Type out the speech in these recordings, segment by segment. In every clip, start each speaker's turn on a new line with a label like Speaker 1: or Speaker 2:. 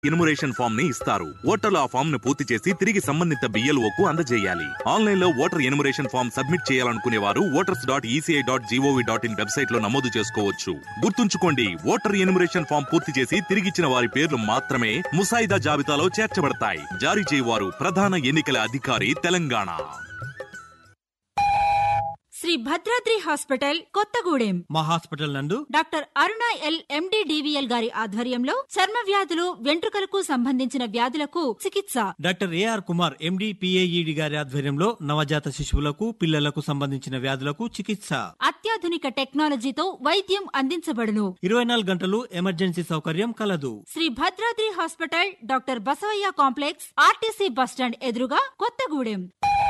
Speaker 1: Enumeration form ని ఇస్తారు ఓటర్లు ఆ ఫామ్ ను పూర్తి చేసి తిరిగి సంబంధిత బిఎల్ఓకు అందజేయాలి ఆన్లైన్ లో ఓటర్ ఎనుమరేషన్ ఫామ్ సబ్మిట్ చేయాలనుకునే వారు voters dot ECI dot GOV dot in website లో నమోదు చేసుకోవచ్చు గుర్తుంచుకోండి ఓటర్ ఎనుమరేషన్ ఫామ్ పూర్తి చేసి తిరిగిచ్చిన వారి పేర్లు మాత్రమే ముసాయిదా జాబితాలో చేర్చబడతాయి జారీ చేయవారు ప్రధాన ఎన్నికల అధికారి తెలంగాణ
Speaker 2: శ్రీ భద్రాద్రి హాస్పిటల్ కొత్తగూడెం
Speaker 3: మా హాస్పిటల్ నందు
Speaker 2: doctor Aruna L MD DVL గారి ఆధ్వర్యంలో చర్మ వ్యాధులు వెంట్రుకలకు సంబంధించిన వ్యాధులకు చికిత్స
Speaker 3: doctor AR Kumar MD PAED గారి ఆధ్వర్యంలో నవజాత శిశువులకు పిల్లలకు సంబంధించిన వ్యాధులకు చికిత్స
Speaker 2: అత్యాధునిక టెక్నాలజీతో వైద్యం అందించబడును
Speaker 3: ఇరవై నాలుగు గంటలు ఎమర్జెన్సీ సౌకర్యం కలదు
Speaker 2: Shri Bhadradri hospital doctor Basavayya complex RTC bus stand ఎదురుగా కొత్తగూడెం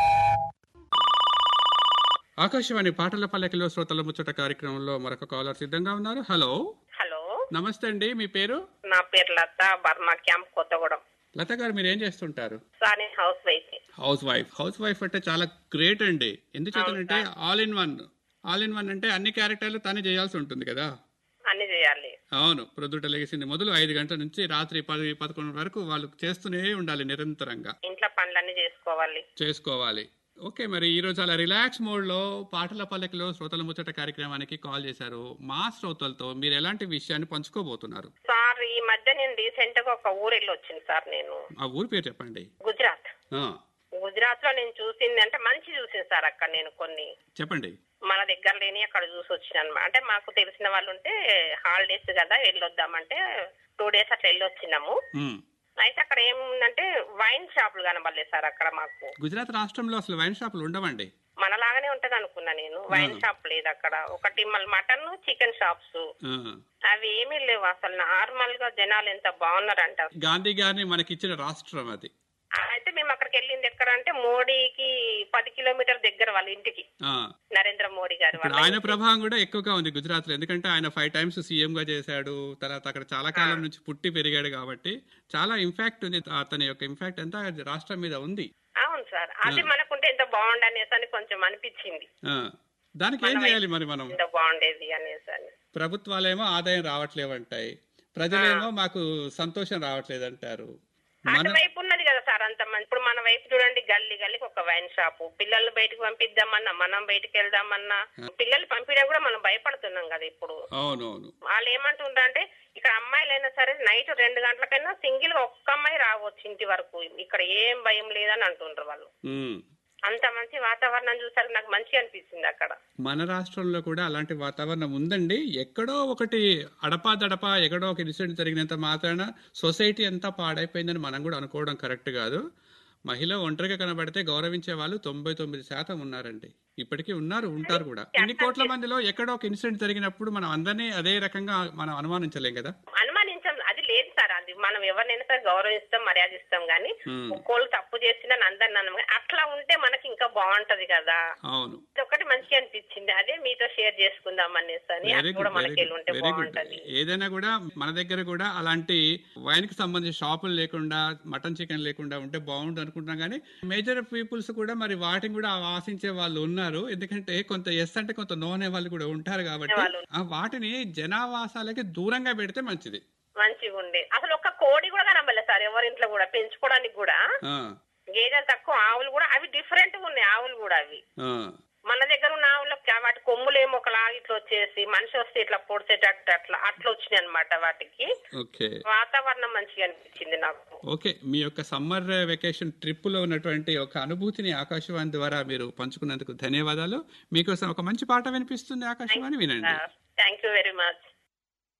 Speaker 4: ఆకాశవాణి పాటల పల్లకిలో శ్రోతల ముచ్చట కార్యక్రమంలో మరొక కాలర్ సిద్ధంగా ఉన్నారు హలో
Speaker 5: హలో
Speaker 4: నమస్తే అండి మీ పేరు
Speaker 5: నా పేరు లత బర్మా క్యాంప్ కొత్తగూడెం
Speaker 4: లత గారు మీరు ఏం చేస్తుంటారు
Speaker 5: సార్ నేను housewife
Speaker 4: housewife housewife అంటే చాలా గ్రేట్ అండి ఎందుచేతనంటే all in one all in one అంటే అన్ని క్యారెక్టర్లు తనే చేయాల్సి ఉంటుంది కదా
Speaker 5: అన్ని చేయాలి
Speaker 4: అవును ప్రొద్దుట లేచింది మొదలు ఐదు గంటల నుంచి రాత్రి పది పదకొండు వరకు వాళ్ళు చేస్తూనే ఉండాలి నిరంతరంగా
Speaker 5: ఇంట్లో పనులన్నీ చేసుకోవాలి
Speaker 4: చేసుకోవాలి ఓకే మరి ఈ రోజు అలా రిలాక్స్ మోడ్ లో పాటల పల్లకిలో శ్రోతల ముచ్చట కార్యక్రమానికి కాల్ చేశారు మా శ్రోతలతో మీరు ఎలాంటి విషయాన్ని పంచుకోబోతున్నారు
Speaker 5: సార్ ఈ మధ్య నేను రీసెంట్ గా ఒక ఊరు వెళ్ళి వచ్చింది సార్ నేను
Speaker 4: ఆ ఊరి పేరు చెప్పండి
Speaker 5: గుజరాత్
Speaker 4: ఆ,
Speaker 5: గుజరాత్ లో నేను చూసింది అంటే మంచి చూసింది సార్ అక్కడ నేను కొన్ని
Speaker 4: చెప్పండి
Speaker 5: మన దగ్గర లేని అక్కడ చూసి వచ్చిన అనమాట అంటే మాకు తెలిసిన వాళ్ళు ఉంటే హాలిడేస్ కదా వెళ్ళొద్దామంటే టూ డేస్ అట్లా వెళ్ళి వచ్చినాము
Speaker 4: ఉమ్.
Speaker 5: అయితే అక్కడ ఏముందంటే వైన్ షాపులు కనబడలేదు సార్ అక్కడ మాకు
Speaker 4: గుజరాత్ రాష్ట్రంలో అసలు వైన్ షాపులు ఉండవండి
Speaker 5: మనలాగానే ఉంటది అనుకున్నా నేను వైన్ షాప్ లేదు అక్కడ ఒకటి మళ్ళీ మటన్ చికెన్ షాప్స్
Speaker 4: ఆ.
Speaker 5: అవి ఏమీ లేవు అసలు నార్మల్ గా జనాలు ఎంత బాగున్నారంట
Speaker 4: గాంధీ గారిని మనకిచ్చిన రాష్ట్రం అది
Speaker 5: అయితే మేము అక్కడికి వెళ్ళింది ఎక్కడ అంటే మోడీకి పది కిలోమీటర్ దగ్గర వాళ్ళ ఇంటికి
Speaker 4: ఆ.
Speaker 5: నరేంద్ర మోడీ గారి
Speaker 4: ఇప్పుడు
Speaker 5: వాళ్ళ
Speaker 4: ఆయన
Speaker 5: ఇంటికి.
Speaker 4: ప్రభావం కూడా ఎక్కువగా ఉంది గుజరాత్ లో ఎందుకంటే ఆయన ఫైవ్ టైమ్స్ సీఎం గా చేశాడు తర్వాత అక్కడ చాలా కాలం నుంచి పుట్టి పెరిగాడు కాబట్టి చాలా ఇంపాక్ట్ ఉంది అతని యొక్క ఇంపాక్ట్ అంతా రాష్ట్రం మీద ఉంది
Speaker 5: అవును సార్ అది మనకుంటే ఎంత బాగుండు అనేసి అని కొంచెం అనిపించింది
Speaker 4: ఆ. దానికి ఏం చేయాలి మరి మనం
Speaker 5: ఎంత బాగుండేది అనేసి అని
Speaker 4: ప్రభుత్వాలేమో ఆదాయం రావట్లేవంటాయి ప్రజలేమో మాకు సంతోషం రావట్లేదు అంటారు మన
Speaker 5: అటువైపు ఉన్నది కదా సార్ అంత మంది ఇప్పుడు మన వైపు చూడండి గల్లీ గల్లీకి ఒక వైన్ షాపు పిల్లల్ని బయటకు పంపిద్దామన్నా మనం బయటకు వెళ్దామన్నా పిల్లలు పంపించడం కూడా మనం భయపడుతున్నాం కదా ఇప్పుడు
Speaker 4: అవునవును
Speaker 5: వాళ్ళు ఏమంటుండ్రు అంటే ఇక్కడ అమ్మాయిలైనా సరే నైట్ రెండు గంటలకైనా సింగిల్ గా ఒక్క అమ్మాయి రావచ్చు ఇంటి వరకు ఇక్కడ ఏం భయం లేదని అంటుండ్రు వాళ్ళు
Speaker 4: ఉమ్.
Speaker 5: అంత మంచి వాతావరణం చూసారు నాకు మంచిగా అనిపించింది అక్కడ
Speaker 4: మన రాష్ట్రంలో కూడా అలాంటి వాతావరణం ఉందండి ఎక్కడో ఒకటి అడపా దడపా ఎక్కడో ఒక ఇన్సిడెంట్ జరిగినంత మాత్రాన సొసైటీ అంతా పాడైపోయిందని మనం కూడా అనుకోవడం కరెక్ట్ కాదు మహిళ ఒంటరిగా కనబడితే గౌరవించే వాళ్ళు తొంభై తొమ్మిది శాతం ఉన్నారండి ఇప్పటికీ ఉన్నారు ఉంటారు కూడా ఇన్ని కోట్ల మందిలో ఎక్కడో ఒక ఇన్సిడెంట్ జరిగినప్పుడు మనం అందరినీ అదే రకంగా మనం అనుమానించలేం కదా
Speaker 5: అనుమానించాం అది లేదు సార్ అది మనం ఎవరినైనా సరే గౌరవిస్తాం మర్యాద ఇస్తాం గానీ
Speaker 4: Hmm.
Speaker 5: ఒక్కోళ్ళు తప్పు చేసినా అందరిని అన్నం అట్లా ఉంటే మనకి ఇంకా బాగుంటది కదా
Speaker 4: అవును
Speaker 5: ఇది ఒకటి మంచిగా అనిపించింది అదే మీతో షేర్ చేసుకుందాం అనేసి అని
Speaker 4: వెరీ
Speaker 5: అది
Speaker 4: గుడ్
Speaker 5: కూడా
Speaker 4: వెరీ
Speaker 5: మనకి వెళ్ళి
Speaker 4: గుడ్
Speaker 5: ఉంటే
Speaker 4: వెరీ గుడ్
Speaker 5: బాగుంటది
Speaker 4: ఏదైనా కూడా మన దగ్గర కూడా అలాంటి వైన్ కి సంబంధించి షాపులు లేకుండా మటన్ చికెన్ లేకుండా ఉంటే బాగుంటుంది అనుకుంటున్నాం కానీ మేజర్ పీపుల్స్ కూడా మరి వాటిని కూడా ఆశించే వాళ్ళు ఉన్నారు ఎందుకంటే కొంత ఎస్ అంటే కొంత నో అనే వాళ్ళు కూడా ఉంటారు కాబట్టి
Speaker 5: వాళ్ళు.
Speaker 4: ఆ వాటిని జనావాసాలకి దూరంగా పెడితే మంచిది
Speaker 5: మంచిగా ఉండే అసలు ఒక కోడి కూడా కనబడలేదు సార్ ఎవరింట్లో కూడా పెంచుకోవడానికి కూడా
Speaker 4: ఆ,
Speaker 5: గేదెలు తక్కువ ఆవులు కూడా అవి డిఫరెంట్ గా ఉన్నాయి ఆవులు కూడా అవి
Speaker 4: ఆ,
Speaker 5: మన దగ్గర ఉన్న ఆవులకు వాటి కొమ్ములేమో ఒకలాగా ఇట్లా వచ్చేసి మనిషి వస్తే ఇట్లా పొడిచేటట్టు అట్లా అట్లా వచ్చినాయి అనమాట వాటికి
Speaker 4: ఓకే
Speaker 5: వాతావరణం మంచిగా అనిపించింది నాకు
Speaker 4: ఓకే మీ యొక్క సమ్మర్ వెకేషన్ ట్రిప్ లో ఉన్నటువంటి ఒక అనుభూతిని ఆకాశవాణి ద్వారా మీరు పంచుకున్నందుకు ధన్యవాదాలు మీకోసం ఒక మంచి పాట వినిపిస్తుంది ఆకాశవాణి వినండి
Speaker 5: థ్యాంక్ యూ వెరీ మచ్